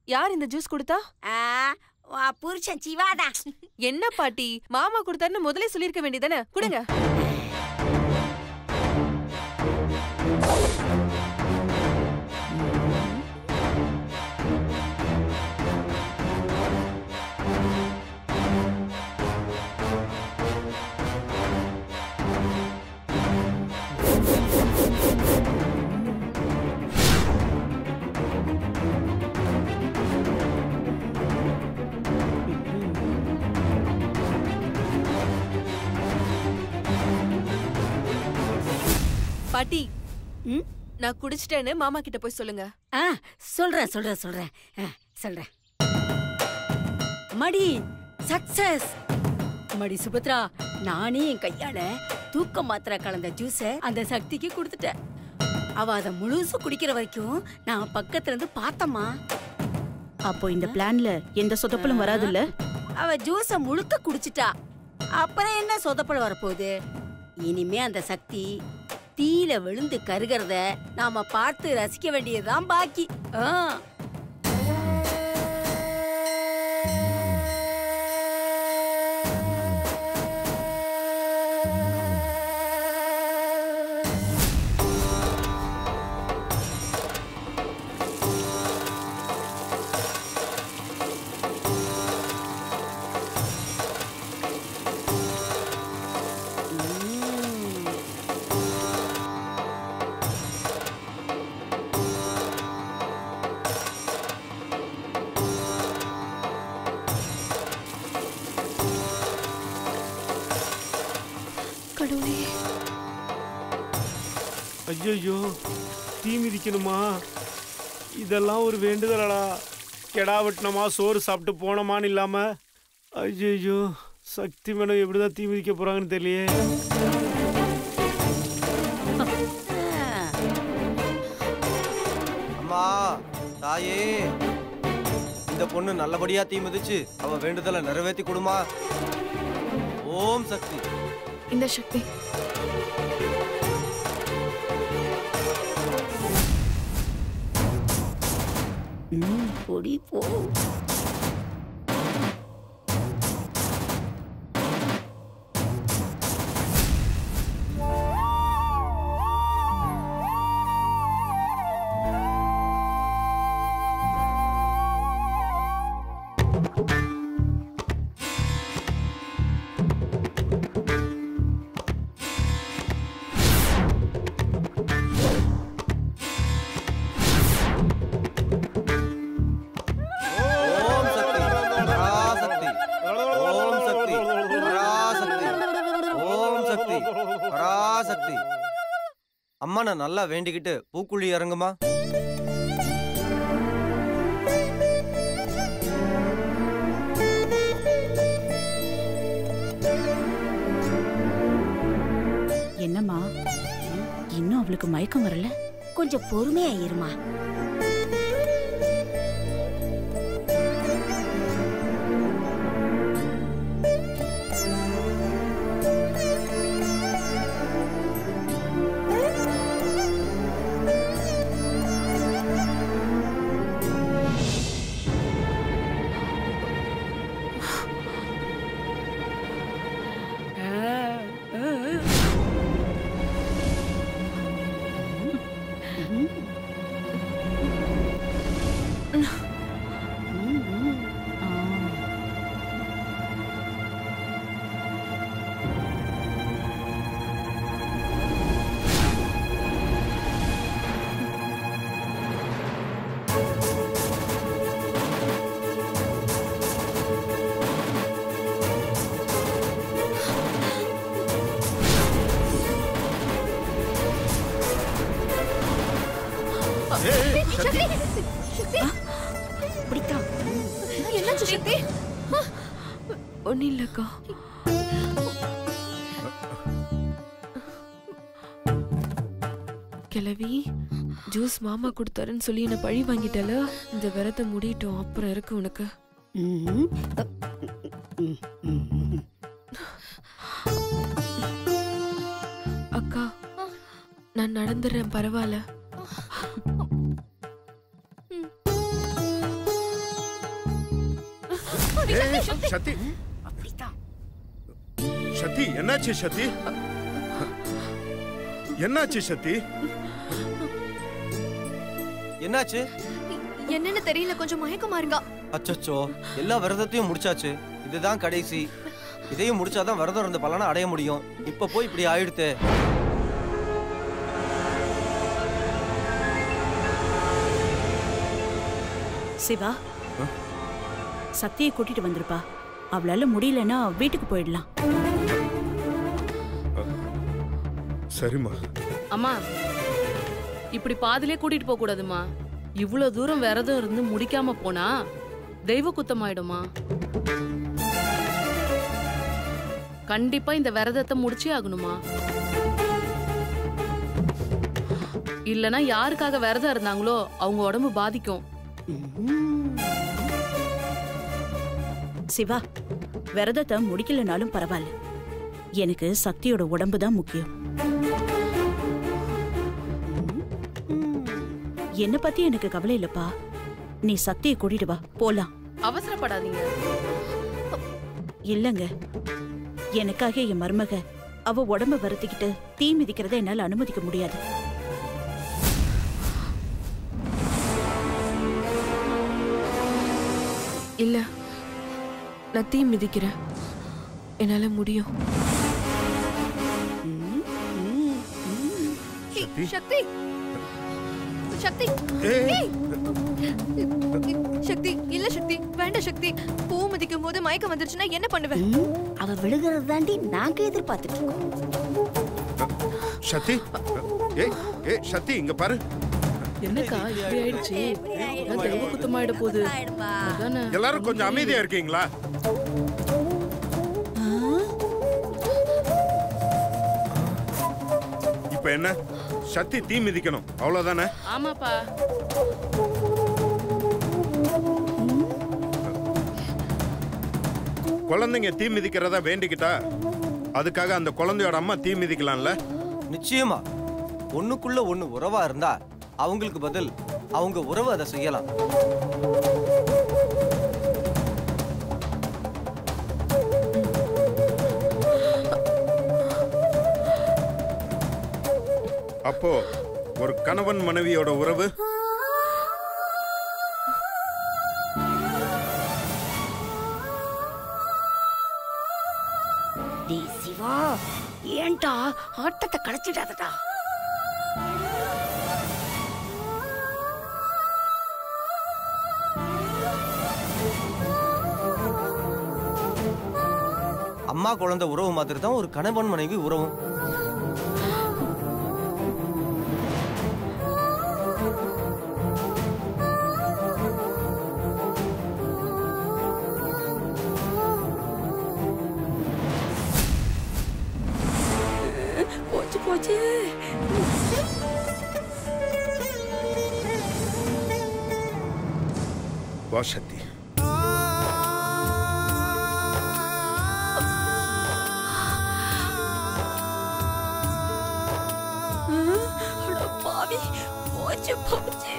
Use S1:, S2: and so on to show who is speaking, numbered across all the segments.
S1: யார் இந்த ஜூஸ் கொடுத்தா
S2: ஆ, உன் புருஷன் சிவாதா
S1: என்ன பாட்டி மாமா கொடுத்தாருன்னு முதல்ல சொல்லிருக்க வேண்டியதானே கொடுங்க பாட்டி
S2: ம்?
S1: நான் குடிச்சிட்டேன்னு மாமா கிட்ட போய் சொல்லுங்க
S2: ஆ சொல்றேன் சொல்றேன் சொல்றேன் ஆ, சொல்றேன் மடி சக்சஸ் மடி சுபத்ரா நானே என் கையால தூக்க மாத்திரை கலந்த ஜூஸ அந்த சக்திக்கு கொடுத்துட்டேன் அவ அத முழுசு குடிக்கிற வரைக்கும் நான் பக்கத்துல இருந்து பார்த்தம்மா
S3: அப்போ இந்த பிளான்ல எந்த சொதப்பலும் வராதுல்ல
S2: அவ ஜூஸ முழுக்க குடிச்சிட்டா அப்புறம் என்ன சொதப்பல் வரப்போகுது இனிமே அந்த சக்தி தீயில விழுந்து கருகிறத நாம பார்த்து ரசிக்க வேண்டியதுதான் பாக்கி ஆ
S1: கடவுளே
S4: ஐயோ தீ மிதிக்கணுமா இதெல்லாம் ஒரு வேண்டுதலடா கெடா வெட்டினமா சோறு சாப்பிட்டு போனோமான்னு இல்லாம ஐயோ சக்தி மேடம் எப்படிதான் தீ மிதிக்க போறாங்கன்னு தெரியலையே
S5: அம்மா தாயே இந்த பொண்ணு நல்லபடியா தீ மிதிச்சு அவ வேண்டுதலை நிறைவேத்தி கொடுமா ஓம் சக்தி
S1: இந்த சக்தி
S2: ம், பொடி போ
S5: ஓம் சக்தி பராசக்தி ஓம் சக்தி பராசக்தி ஓம் சக்தி பராசக்தி அம்மா நான் நல்லா வேண்டிக்கிட்டு பூக்குழி இறங்குமா
S3: என்னம்மா இன்னும் அவளுக்கு மயக்கம் வரல
S2: கொஞ்சம் பொறுமையா இருமா பிடித்தான்
S1: என்னாச்சு சக்தி ஒன்னும் இல்லக்கா கிளவி ஜூஸ் மாமா கொடுத்தாருன்னு சொல்லி என்ன பழி வாங்கிட்டல இந்த விரத்தை முடியட்டும் அப்புறம் இருக்கு உனக்கு
S2: ம். ம், ம், ம்.
S1: அக்கா நான் நடந்துடுறேன் பரவாயில்ல
S6: ஏய், சக்தி
S2: அப்படித்தான்
S6: சக்தி என்னாச்சு சக்தி என்னாச்சு சக்தி
S5: என்னாச்சு
S7: என்னன்னு தெரியல கொஞ்சம் மயக்கமா இருக்கா
S5: அச்சச்சோ எல்லா விரதத்தையும் முடிச்சாச்சு இதுதான் கடைசி இதையும் முடிச்சாதான் விரதம் இருந்த பலனை அடைய முடியும் இப்ப போய் இப்படி ஆயிடுத்தே
S3: சிவா சக்தியை கூட்டிட்டு வந்திருப்பா அவளால முடியலன்னா வீட்டுக்கு போயிடலாம்
S6: சரிம்மா
S8: அம்மா இப்படி பாதிலே கூட்டிட்டு போக கூடாதுமா இவ்வளவு தூரம் விரதம் இருந்து முடிக்காம போனா தெய்வ குத்தமாயிடுமா கண்டிப்பா இந்த விரதத்தை முடிச்சே ஆகணுமா இல்லனா யாருக்காக விரதம் இருந்தாங்களோ அவங்க உடம்பு பாதிக்கும்
S3: சிவா விரதத்தை முடிக்கலனாலும் பரவாயில்ல எனக்கு சக்தியோட உடம்பு தான் முக்கியம் என்ன பத்தி எனக்கு கவலை இல்லப்பா நீ சக்தியை கூட்டிட்டு வா போலாம்
S8: அவசரப்படாதீங்க
S3: இல்லங்க எனக்காக என் மருமக அவ உடம்ப வருத்திக்கிட்டு தீ மிதிக்கிறத என்னால அனுமதிக்க முடியாது
S1: இல்ல நான் தீ மிதிக்கிறேன் என்னால முடியும்
S7: ஏய், சக்தி சக்தி
S6: ஏய்.
S7: ஏய். சக்தி இல்ல சக்தி வேண்டாம் சக்தி பூ மிதிக்கும் போது மயக்கம் வந்துருச்சுன்னா என்ன பண்ணுவேன்
S2: அவ விழுகிறது தாண்டி நாங்க எதிர்பார்த்துட்டு இருக்கோம்
S6: சக்தி ஏய் ஏய் சக்தி இங்க பாரு
S8: என்னக்கா இப்படி ஆயிடுச்சு அதான் தெய்வ குத்தமாயிட போகுது அதானே
S6: எல்லாரும் கொஞ்சம் அமைதியா இருக்கீங்களா இப்ப என்ன சக்தி தீ மிதிக்கணும் அவ்வளவுதானே
S8: ஆமாப்பா
S6: குழந்தைங்க தீ மிதிக்கிறதா வேண்டிக்கிட்டா அதுக்காக அந்த குழந்தையோட அம்மா தீ மிதிக்கலாம்ல
S5: நிச்சயமா ஒண்ணுக்குள்ள ஒண்ணு உறவா இருந்தா அவங்களுக்கு பதில் அவங்க உறவு அதை செய்யலாம்
S6: அப்போ ஒரு கணவன் மனைவியோட உறவு
S2: டேய் சிவா ஏன்டா ஆட்டத்தை களைச்சிடாதடா
S5: அம்மா குழந்தை உறவு மாதிரி தான் ஒரு கணவன் மனைவி உறவும்
S2: போச்சு போச்சு
S6: வா சக்தி
S2: அட பாவி போச்சு போச்சு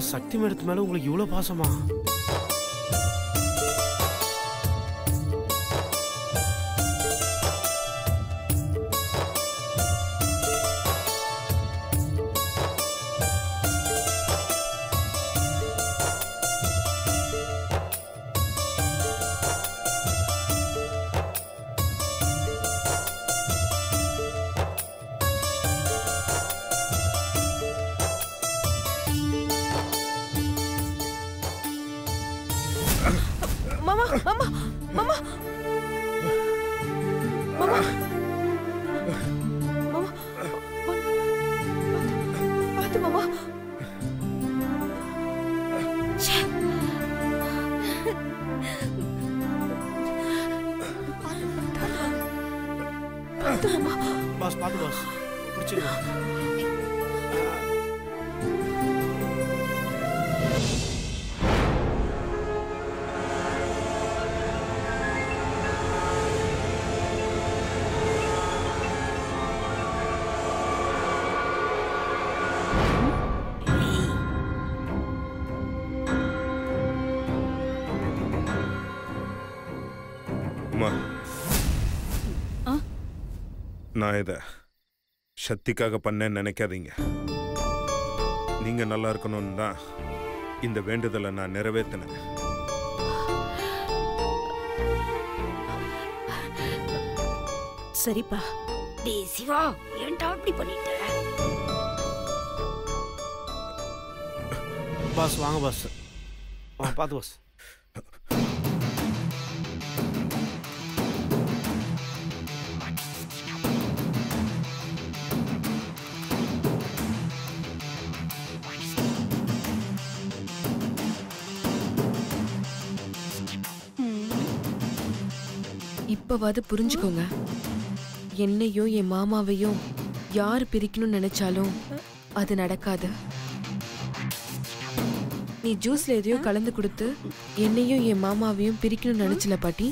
S4: சக்தி மேடத்து மேல உங்களுக்கு இவ்வளவு பாசமா
S1: மாமா மாமா மாமா மாமா மாமா பார்த்து மாமா
S4: பாஸ் பாத்து பாஸ் பிடிச்சிருக்கா
S6: அம்மா
S3: ஆ?
S6: நான் இத சக்திக்காக பண்ணேன்னு நினைக்காதீங்க நீங்க நல்லா இருக்கணும்னு தான் இந்த வேண்டுதலை நான் நிறைவேற்றினேன்
S3: சரிப்பா
S2: டேய் சிவா ஏன்டா இப்படி பண்ணிட்ட
S4: பாஸ் வாங்க பாஸ் ஆ பார்த்து பாஸ்
S1: இப்பவாது புரிஞ்சுக்கோங்க என்னையும் என் மாமாவையும் யார் பிரிக்கணும்னு நினைச்சாலும் அது நடக்காது நீ ஜூஸ்ல எதையோ கலந்து கொடுத்து என்னையும் என் மாமாவையும் பிரிக்கணும்னு நினைச்சல பாட்டி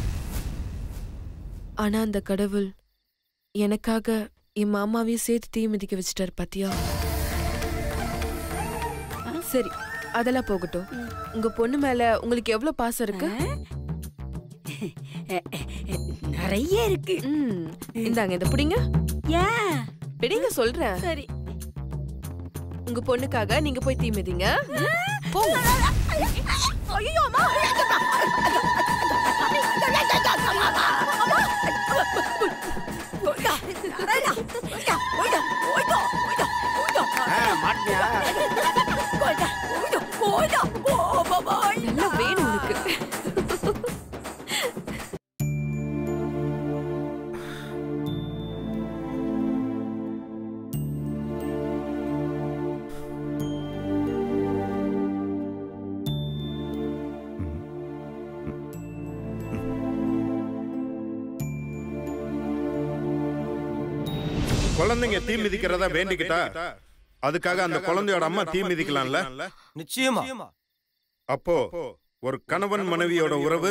S1: ஆனா அந்த கடவுள் எனக்காக என் மாமாவையும் சேர்த்து தீ மிதிக்க வச்சிட்டாரு பாத்தியா சரி அதெல்லாம் போகட்டும் உங்க பொண்ணு மேல உங்களுக்கு எவ்வளவு பாசம் இருக்கு
S2: நிறைய இருக்கு
S1: ம், இந்தாங்க இத புடிங்க
S2: ஏன்
S1: பிடிங்க சொல்றேன்
S2: சரி
S1: உங்க பொண்ணுக்காக நீங்க போய் தீ மிதிங்க போங்க
S2: ஐயோ அம்மா
S1: நல்லா வேணும் உனக்கு
S6: குழந்தைங்க தீ மிதிக்கிறதா வேண்டிக்கிட்டா அதுக்காக அந்த குழந்தையோட அம்மா தீ மிதிக்கலாம்ல
S5: நிச்சயமா
S6: அப்போ ஒரு கணவன் மனைவியோட உறவு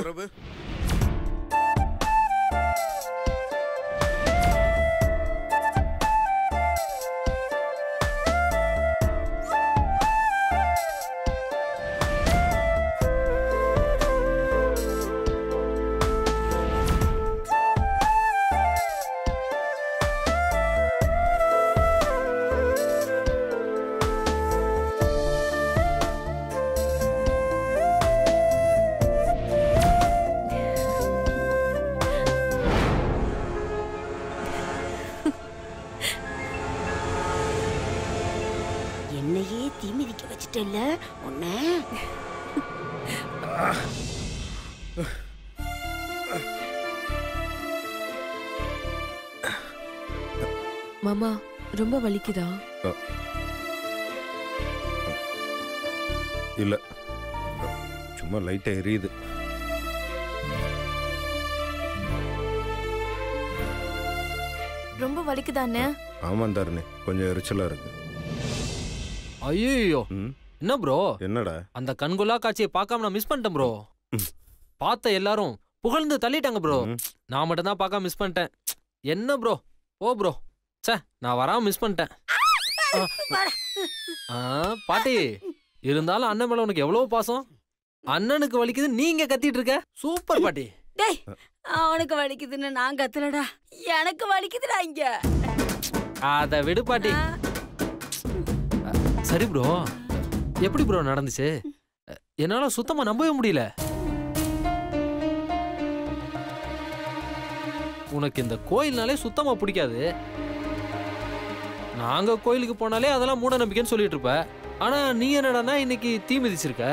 S2: என்னையே தீ மிதிக்க வச்சுட்டல உன்ன
S1: மாமா ரொம்ப வலிக்குதா
S6: இல்ல சும்மா லைட்டா எரியுது
S7: ரொம்ப வலிக்குதானே
S6: ஆமாம் தாருண்ணே கொஞ்சம் எரிச்சலா இருக்கு
S9: ஐயோ
S6: ம்,
S9: என்ன ப்ரோ
S6: என்னடா
S9: அந்த கண்கொள்ளா காட்சியை பார்க்காம நான் மிஸ் பண்ணிட்டேன் ப்ரோ
S6: ம்.
S9: பார்த்த எல்லாரும் புகழ்ந்து தள்ளிட்டாங்க ப்ரோ
S6: ம்.
S9: நான் மட்டும் தான் பார்க்காம மிஸ் பண்ணிட்டேன் என்ன ப்ரோ ஓ ப்ரோ ச்சே நான் வராம மிஸ் பண்ணிட்டேன் ஆ, ஆ, பாட்டி இருந்தாலும் அண்ணன் மேல உனக்கு எவ்வளவு பாசம் அண்ணனுக்கு வலிக்குது நீங்க கத்திட்டு இருக்க சூப்பர் பாட்டி
S2: டேய் அவனுக்கு வலிக்குதுன்னு நான் கத்துலடா எனக்கு வலிக்குதுடா இங்க
S9: அத விடு பாட்டி சரி ப்ரோ எப்படி ப்ரோ நடந்துச்சு என்னால சுத்தமா நம்பவே முடியல உனக்கு இந்த கோயில்னாலே சுத்தமா பிடிக்காது நாங்க கோயிலுக்கு போனாலே அதெல்லாம் மூட நம்பிக்கைன்னு சொல்லிட்டு இருப்ப ஆனா நீ என்னடான்னா இன்னைக்கு தீ மிதிச்சிருக்க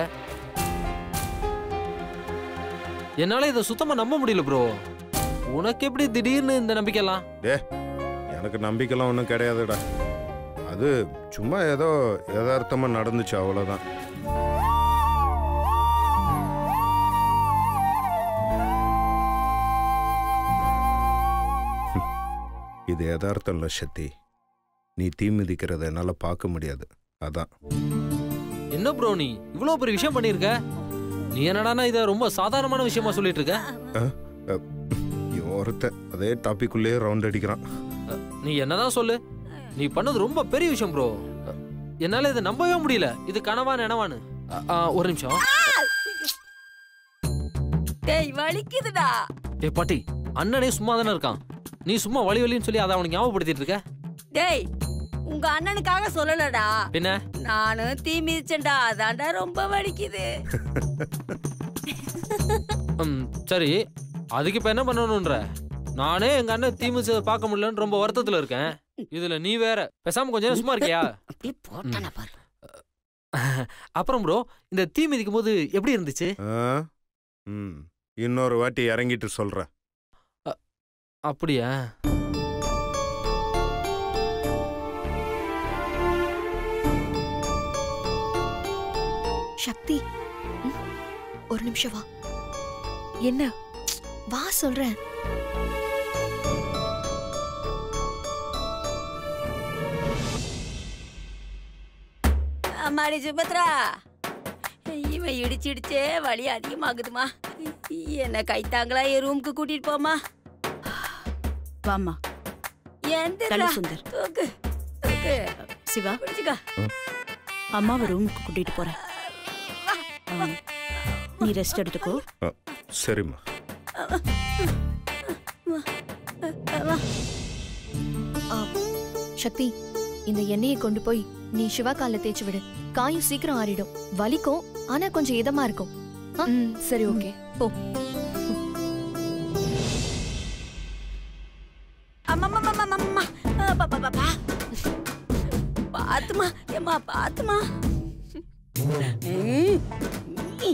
S9: என்னால இதை சுத்தமா நம்ப முடியல ப்ரோ உனக்கு எப்படி திடீர்னு இந்த நம்பிக்கைலாம்
S6: டே எனக்கு நம்பிக்கைலாம் ஒன்றும் கிடையாதுடா அது சும்மா ஏதோ யதார்த்தமா நடந்துச்சு அவ்வளோதான் இது யதார்த்தம் இல்லை சக்தி நீ தீ மிதிக்கிறத என்னால் பார்க்க முடியாது அதான்
S9: என்ன ப்ரோ நீ இவ்வளவு பெரிய விஷயம் பண்ணிருக்க நீ என்னடான்னா இத ரொம்ப சாதாரணமான விஷயமா சொல்லிட்டு இருக்க
S6: இவன் ஒருத்தன் அதே டாபிக்குள்ளேயே ரவுண்ட் அடிக்கிறான்
S9: நீ என்னதான் சொல்லு நீ பண்ணது ரொம்ப பெரிய விஷயம் ப்ரோ என்னால இதை நம்பவே முடியல இது கனவா நினவான்னு அ, ஆ, ஒரு நிமிஷம்
S2: டேய் வலிக்குதுடா
S9: ஏ பாட்டி அண்ணனே சும்மா தானே இருக்கான் நீ சும்மா வழி வழின்னு சொல்லி அதை அவனுக்கு ஞாபகப்படுத்திட்டு இருக்க
S2: டேய் உங்க அண்ணனுக்காக சொல்லலடா
S9: பின்ன
S2: நானும் தீ மிதிச்சேன்டா அதான்டா ரொம்ப வலிக்குது
S9: ம், சரி அதுக்கு இப்ப என்ன பண்ணணும்ன்ற நானே எங்க அண்ணன் தீமிச்சதை பார்க்க முடியலன்னு ரொம்ப வருத்தத்துல இருக்கேன் இதுல நீ வேற பேசாம கொஞ்ச நேரம் சும்மா இருக்கியா
S2: அப்படியே போட்டானா பாரு
S9: அப்புறம் ப்ரோ இந்த தீ மிதிக்கும் போது எப்படி இருந்துச்சு
S6: ஆ? ம் இன்னொரு வாட்டி இறங்கிட்டு சொல்கிறேன்
S9: அப்படியா
S7: சக்தி ம், ஒரு நிமிஷம் வா
S1: என்ன
S7: வா சொல்றேன்
S2: அம்மாடி சுபத்ரா இவன் இடிச்சு இடிச்சே வலி அதிகமாகுதுமா என்ன கைத்தாங்களா என் ரூமுக்கு கூட்டிட்டு போமா
S3: வாம்மா
S2: எந்த
S3: தள்ளு சுந்தர்
S2: தூக்கு தூக்கு
S3: சிவா
S2: பிடிச்சுக்கா
S3: அம்மாவை ரூமுக்கு கூட்டிட்டு போறேன் ஆ, நீ ரெஸ்ட் எடுத்துக்கோ
S6: ஆ, சரிம்மா
S7: ஆ, சக்தி இந்த எண்ணெயை கொண்டு போய் நீ சிவா கால்ல தேய்ச்சி விடு காயம் சீக்கிரம் ஆறிடும் வலிக்கும் ஆனா கொஞ்சம் இதமா இருக்கும் ஆ?
S1: ம் சரி ஓகே
S7: போ
S2: அம்மம்மம்மம்மம்மம்மா. ஆ, பா, பா, பா, பா. பாத்துமா ஏம்மா பாத்துமா ம், நீ.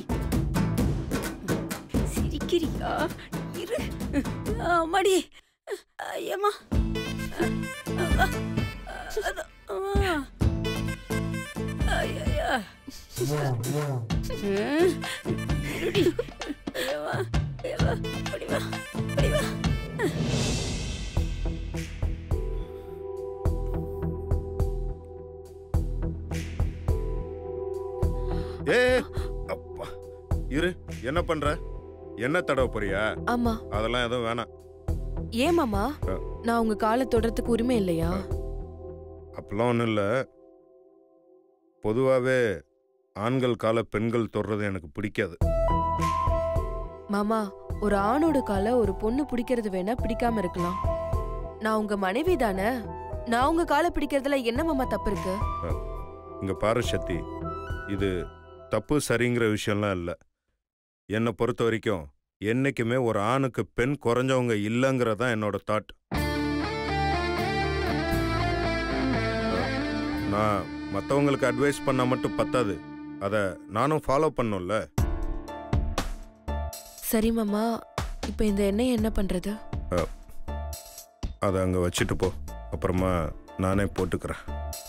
S2: சிரிக்கிறியா இரு அம்மாடி ஐயம்மா ஐயா இருடி ஐயம்மா ஐயம்மா அப்படி வா அப்படி வா
S6: ஏ அப்பா இரு என்ன பண்ற என்ன தடவை போறியா
S1: ஆமா
S6: அதெல்லாம் எதுவும் வேணாம்
S1: ஏன் மாமா
S6: ஆ.
S1: நான் உங்க காலை தொடறதுக்கு உரிமை இல்லையா
S6: அப்பெல்லாம் ஒன்றும் இல்லை பொதுவாகவே ஆண்கள் கால பெண்கள் தொடுறது எனக்கு பிடிக்காது
S1: மாமா ஒரு ஆணோட காலை ஒரு பொண்ணு பிடிக்கிறது வேணா பிடிக்காம இருக்கலாம் நான் உங்க மனைவி தானே நான் உங்க காலை பிடிக்கிறதுல என்ன மாமா தப்பு இருக்கு
S6: இங்க பாரு சக்தி இது தப்பு சரிங்கிற விஷயம்லாம் இல்லை என்னை பொறுத்த வரைக்கும் என்னைக்குமே ஒரு ஆணுக்கு பெண் குறைஞ்சவங்க இல்லைங்கிறது தான் என்னோட தாட் நான் மற்றவங்களுக்கு அட்வைஸ் பண்ணா மட்டும் பத்தாது அதை நானும் ஃபாலோ பண்ணும்ல
S1: சரி மாமா இப்போ இந்த எண்ணெய் என்ன பண்றது
S6: அதை அங்கே வச்சுட்டு போ அப்புறமா நானே போட்டுக்கிறேன்